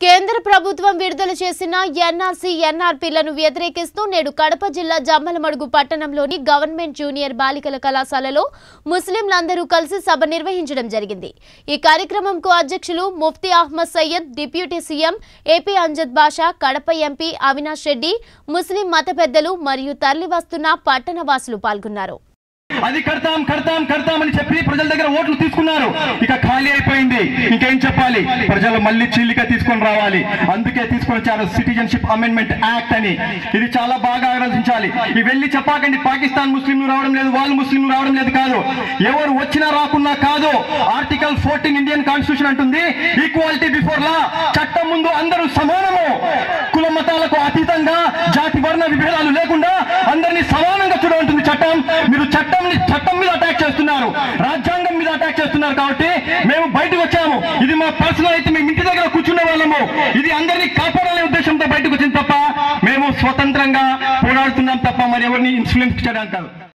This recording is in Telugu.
కేంద్ర ప్రభుత్వం విడుదల చేసిన ఎన్ఆర్సీ ఎన్ఆర్పీలను వ్యతిరేకిస్తూ నేడు కడప జిల్లా జమ్మలమడుగు పట్టణంలోని గవర్నమెంట్ జూనియర్ బాలికల కళాశాలలో ముస్లింలందరూ కలిసి సభ నిర్వహించడం జరిగింది ఈ కార్యక్రమంకు అధ్యక్షులు Mufti Ahmed Syed deputy CM AP Amjad Basha Kadapa MP Avinash Reddy ముస్లిం మత పెద్దలు మరియు తరలి వస్తున్న పట్టణ వాసులు పాల్గొన్నారు అది కడతాం కడతాం కడతాం అని చెప్పి ప్రజల దగ్గర ఓట్లు తీసుకున్నారు ఇక ఖాళీ అయిపోయింది ఇంకేం చెప్పాలి ప్రజలు మళ్ళీ చీలిక తీసుకొని రావాలి అందుకే తీసుకొని వచ్చారు సిటిజన్షిప్ అమెండ్మెంట్ యాక్ట్ అని ఇది చాలా బాగా ఆలోచించాలి ఈ వెళ్ళి చెప్పాకండి పాకిస్తాన్ ముస్లింలు రావడం లేదు వాళ్ళు ముస్లింలు రావడం లేదు కాదు ఎవరు వచ్చినా రాకున్నా కాదు ఆర్టికల్ ఫోర్టీన్ ఇండియన్ కాన్స్టిట్యూషన్ అంటుంది ఈక్వాలిటీ బిఫోర్ లా చట్టం ముందు అందరూ సమానము కుల మతాలకు అతీతంగా జాతి వర్ణ విభేదాలు లేకుండా అందరినీ సమానంగా చూడమంటుంది చట్టం మీరు చట్టం చట్టం మీద అటాక్ చేస్తున్నారు రాజ్యాంగం మీద అటాక్ చేస్తున్నారు కాబట్టి మేము బయటకు వచ్చాము ఇది మా పర్సనల్ అయితే మేము ఇంటి దగ్గర కూర్చునే వాళ్ళము ఇది అందరినీ కాపాడాలనే ఉద్దేశంతో బయటకు వచ్చింది తప్ప మేము స్వతంత్రంగా పోరాడుతున్నాం తప్ప మరి ఎవరిని ఇన్ఫ్లుయెన్స్ చేయడానికి కాదు